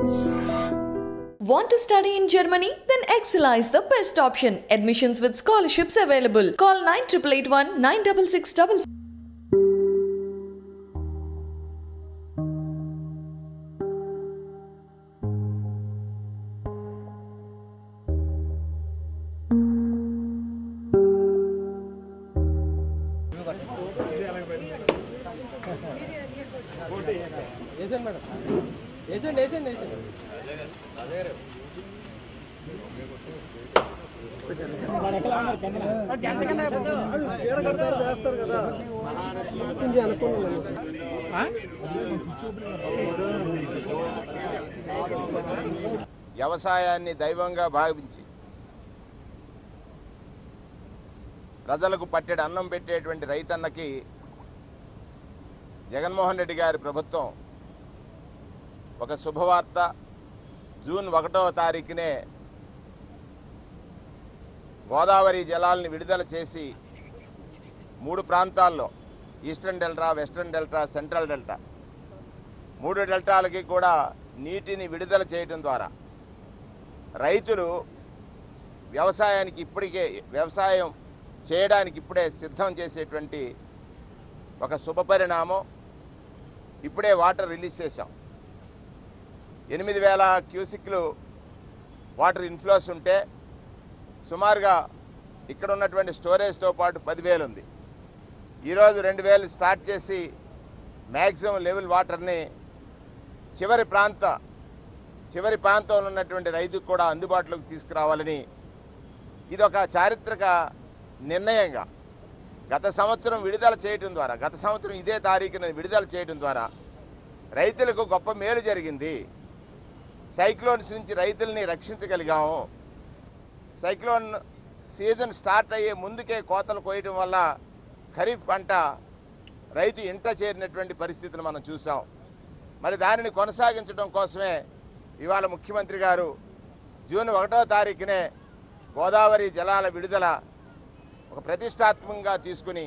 Want to study in Germany? Then Excella is the best option. Admissions with scholarships available. Call 9881 96666. వేసండి madam వేసండి వేసండి వేసండి వ్యవసాయాన్ని దైవంగా భావించి ప్రజలకు పట్టెడు అన్నం పెట్టేటువంటి రైతన్నకి జగన్మోహన్ రెడ్డి గారి ప్రభుత్వం ఒక శుభవార్త జూన్ ఒకటవ తారీఖునే గోదావరి జలాల్ని విడుదల చేసి మూడు ప్రాంతాల్లో eastern delta western delta central delta మూడు డెల్టాలకి కూడా నీటిని విడుదల చేయడం ద్వారా రైతులు వ్యవసాయానికి ఇప్పటికే వ్యవసాయం చేయడానికి ఇప్పుడే సిద్ధం చేసేటువంటి ఒక శుభ పరిణామం ఇప్పుడే వాటర్ రిలీజ్ చేశాం ఎనిమిది వేల క్యూసిక్లు వాటర్ ఇన్ఫ్లోస్ ఉంటే సుమారుగా ఇక్కడ ఉన్నటువంటి స్టోరేజ్తో పాటు పదివేలు ఉంది ఈరోజు రెండు వేలు స్టార్ట్ చేసి మ్యాక్సిమం లెవెల్ వాటర్ని చివరి ప్రాంత చివరి ప్రాంతంలో ఉన్నటువంటి రైతుకు కూడా అందుబాటులోకి తీసుకురావాలని ఇది ఒక చారిత్రక నిర్ణయంగా గత సంవత్సరం విడుదల చేయటం ద్వారా గత సంవత్సరం ఇదే తారీఖున విడుదల చేయటం ద్వారా రైతులకు గొప్ప మేలు జరిగింది సైక్లోన్స్ నుంచి రైతుల్ని రక్షించగలిగాము సైక్లోన్ సీజన్ స్టార్ట్ అయ్యే ముందుకే కోతలు కోయటం వల్ల ఖరీఫ్ పంట రైతు ఇంట చేరినటువంటి పరిస్థితులు మనం చూసాం మరి దానిని కొనసాగించడం కోసమే ఇవాళ ముఖ్యమంత్రి గారు జూన్ ఒకటో తారీఖునే గోదావరి జలాల విడుదల ఒక ప్రతిష్టాత్మకంగా తీసుకుని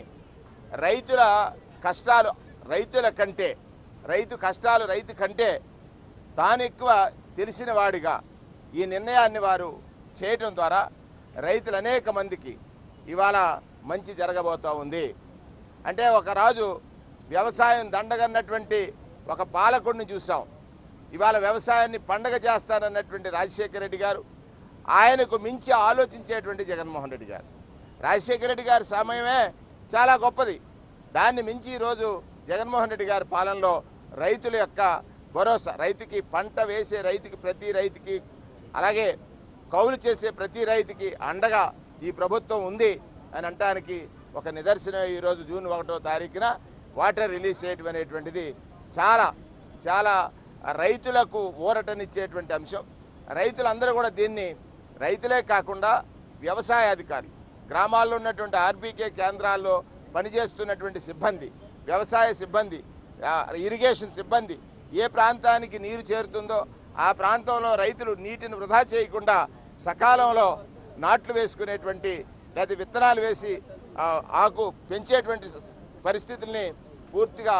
రైతుల కష్టాలు రైతుల కంటే రైతు కష్టాలు రైతు కంటే తాను ఎక్కువ తెలిసిన వాడిగా ఈ నిర్ణయాన్ని వారు చేయటం ద్వారా రైతులు అనేక మందికి ఇవాళ మంచి జరగబోతూ ఉంది అంటే ఒక రాజు వ్యవసాయం దండగన్నటువంటి ఒక పాలకుడిని చూసాం ఇవాళ వ్యవసాయాన్ని పండగ చేస్తానన్నటువంటి రాజశేఖర రెడ్డి గారు ఆయనకు మించి ఆలోచించేటువంటి జగన్మోహన్ రెడ్డి గారు రాజశేఖర రెడ్డి గారి సమయమే చాలా గొప్పది దాన్ని మించి ఈరోజు జగన్మోహన్ రెడ్డి గారి పాలనలో రైతుల యొక్క భరోసా రైతుకి పంట వేసే రైతుకి ప్రతి రైతుకి అలాగే కౌలు చేసే ప్రతి రైతుకి అండగా ఈ ప్రభుత్వం ఉంది అని అనటానికి ఒక నిదర్శనం ఈరోజు జూన్ ఒకటో తారీఖున వాటర్ రిలీజ్ చేయటం అనేటువంటిది చాలా చాలా రైతులకు ఊరటనిచ్చేటువంటి అంశం రైతులందరూ కూడా దీన్ని రైతులే కాకుండా వ్యవసాయ అధికారులు గ్రామాల్లో ఉన్నటువంటి ఆర్బీకే కేంద్రాల్లో పనిచేస్తున్నటువంటి సిబ్బంది వ్యవసాయ సిబ్బంది ఆ, ఇరిగేషన్ సిబ్బంది ఏ ప్రాంతానికి నీరు చేరుతుందో ఆ ప్రాంతంలో రైతులు నీటిని వృధా చేయకుండా సకాలంలో నాట్లు వేసుకునేటువంటి లేదా విత్తనాలు వేసి ఆ, ఆకు పెంచేటువంటి స- పరిస్థితుల్ని పూర్తిగా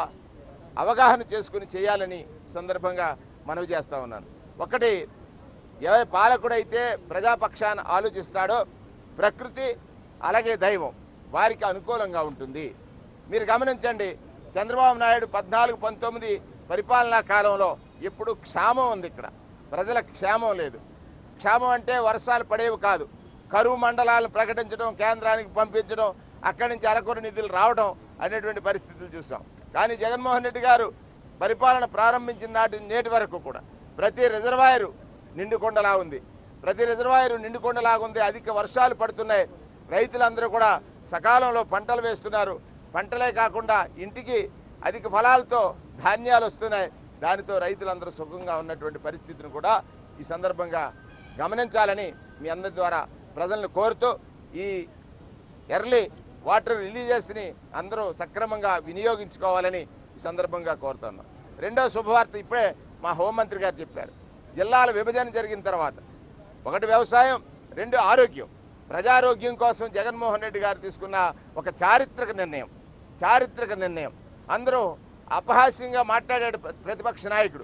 అవగాహన చేసుకుని చేయాలని సందర్భంగా మనవి చేస్తూ ఉన్నాను ఒకటి ఎవరి పాలకుడైతే ప్రజాపక్షాన ఆలోచిస్తాడో ప్రకృతి అలాగే దైవం వారికి అనుకూలంగా ఉంటుంది మీరు గమనించండి చంద్రబాబు నాయుడు పద్నాలుగు పంతొమ్మిది పరిపాలనా కాలంలో ఇప్పుడు క్షామం ఉంది ఇక్కడ ప్రజల క్షేమం లేదు క్షామం అంటే వర్షాలు పడేవి కాదు కరువు మండలాలను ప్రకటించడం కేంద్రానికి పంపించడం అక్కడి నుంచి అరకొర నిధులు రావడం అనేటువంటి పరిస్థితులు చూసాం కానీ జగన్మోహన్ రెడ్డి గారు పరిపాలన ప్రారంభించిన నాటి నేటి వరకు కూడా ప్రతి రిజర్వాయరు నిండుకొండలా ఉంది ప్రతి రిజర్వాయరు నిండుకొండలాగా ఉంది అధిక వర్షాలు పడుతున్నాయి రైతులందరూ కూడా సకాలంలో పంటలు వేస్తున్నారు పంటలే కాకుండా ఇంటికి అధిక ఫలాలతో ధాన్యాలు వస్తున్నాయి దానితో రైతులందరూ సుఖంగా ఉన్నటువంటి పరిస్థితిని కూడా ఈ సందర్భంగా గమనించాలని మీ అందరి ద్వారా ప్రజలను కోరుతూ ఈ ఎర్లీ వాటర్ రిలీజెస్ని అందరూ సక్రమంగా వినియోగించుకోవాలని ఈ సందర్భంగా కోరుతున్నాం రెండో శుభవార్త ఇప్పుడే మా హోంమంత్రి గారు చెప్పారు జిల్లాల విభజన జరిగిన తర్వాత ఒకటి వ్యవసాయం రెండు ఆరోగ్యం ప్రజారోగ్యం కోసం జగన్మోహన్ రెడ్డి గారు తీసుకున్న ఒక చారిత్రక నిర్ణయం చారిత్రక నిర్ణయం అందరూ అపహాస్యంగా మాట్లాడాడు ప్ర- ప్రతిపక్ష నాయకుడు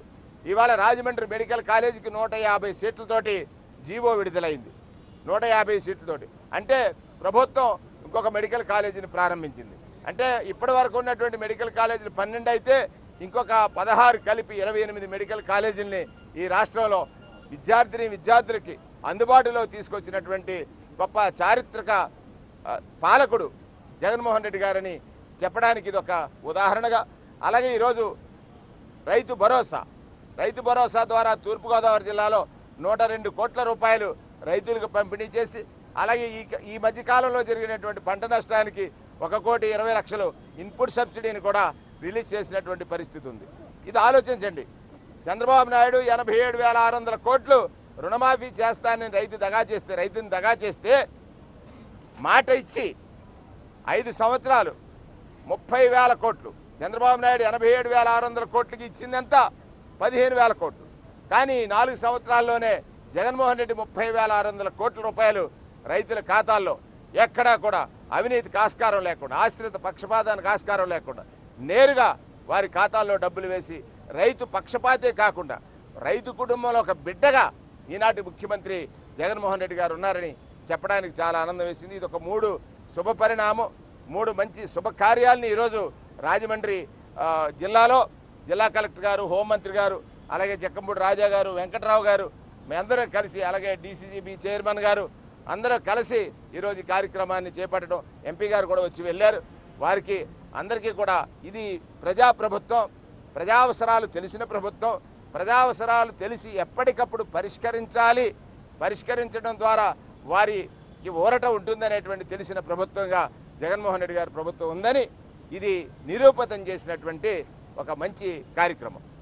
ఇవాళ రాజమండ్రి మెడికల్ కాలేజీకి నూట యాభై సీట్లతోటి జీవో విడుదలైంది నూట యాభై సీట్లతోటి అంటే ప్రభుత్వం ఇంకొక మెడికల్ కాలేజీని ప్రారంభించింది అంటే ఇప్పటి వరకు ఉన్నటువంటి మెడికల్ కాలేజీలు పన్నెండు అయితే ఇంకొక పదహారు కలిపి ఇరవై ఎనిమిది మెడికల్ కాలేజీల్ని ఈ రాష్ట్రంలో విద్యార్థిని విద్యార్థులకి అందుబాటులో తీసుకొచ్చినటువంటి గొప్ప చారిత్రక ఆ, పాలకుడు జగన్మోహన్ రెడ్డి గారని చెప్పడానికి ఇది ఒక ఉదాహరణగా అలాగే ఈరోజు రైతు భరోసా రైతు భరోసా ద్వారా తూర్పుగోదావరి జిల్లాలో నూట రెండు కోట్ల రూపాయలు రైతులకు పంపిణీ చేసి అలాగే ఈ ఈ మధ్య కాలంలో జరిగినటువంటి పంట నష్టానికి ఒక కోటి ఇరవై లక్షలు ఇన్పుట్ సబ్సిడీని కూడా రిలీజ్ చేసినటువంటి పరిస్థితి ఉంది ఇది ఆలోచించండి చంద్రబాబు నాయుడు ఎనభై ఏడు వేల ఆరు వందల కోట్లు రుణమాఫీ చేస్తానని రైతు దగా చేస్తే రైతుని దగా చేస్తే మాట ఇచ్చి ఐదు సంవత్సరాలు ముప్పై వేల కోట్లు చంద్రబాబు నాయుడు ఎనభై ఏడు వేల ఆరు వందల కోట్లకి ఇచ్చింది ఎంత పదిహేను వేల కోట్లు కానీ నాలుగు సంవత్సరాల్లోనే జగన్మోహన్ రెడ్డి ముప్పై వేల ఆరు వందల కోట్ల రూపాయలు రైతుల ఖాతాల్లో ఎక్కడా కూడా అవినీతికి ఆస్కారం లేకుండా ఆశ్రిత పక్షపాతానికి ఆస్కారం లేకుండా నేరుగా వారి ఖాతాల్లో డబ్బులు వేసి రైతు పక్షపాతే కాకుండా రైతు కుటుంబంలో ఒక బిడ్డగా ఈనాటి ముఖ్యమంత్రి జగన్మోహన్ రెడ్డి గారు ఉన్నారని చెప్పడానికి చాలా ఆనందం వేసింది ఇది ఒక మూడు శుభ పరిణామం మూడు మంచి శుభకార్యాలని ఈరోజు రాజమండ్రి ఆ, జిల్లాలో జిల్లా కలెక్టర్ గారు హోంమంత్రి గారు అలాగే జక్కంపూడి రాజా గారు వెంకట్రావు గారు మేమందరం కలిసి అలాగే డీసీజీబీ చైర్మన్ గారు అందరూ కలిసి ఈరోజు ఈ కార్యక్రమాన్ని చేపట్టడం ఎంపీ గారు కూడా వచ్చి వెళ్ళారు వారికి అందరికీ కూడా ఇది ప్రజాప్రభుత్వం ప్రజావసరాలు తెలిసిన ప్రభుత్వం ప్రజావసరాలు తెలిసి ఎప్పటికప్పుడు పరిష్కరించాలి పరిష్కరించడం ద్వారా వారికి ఊరట ఉంటుందనేటువంటి తెలిసిన ప్రభుత్వంగా జగన్మోహన్ రెడ్డి గారి ప్రభుత్వం ఉందని ఇది నిరూపితం చేసినటువంటి ఒక మంచి కార్యక్రమం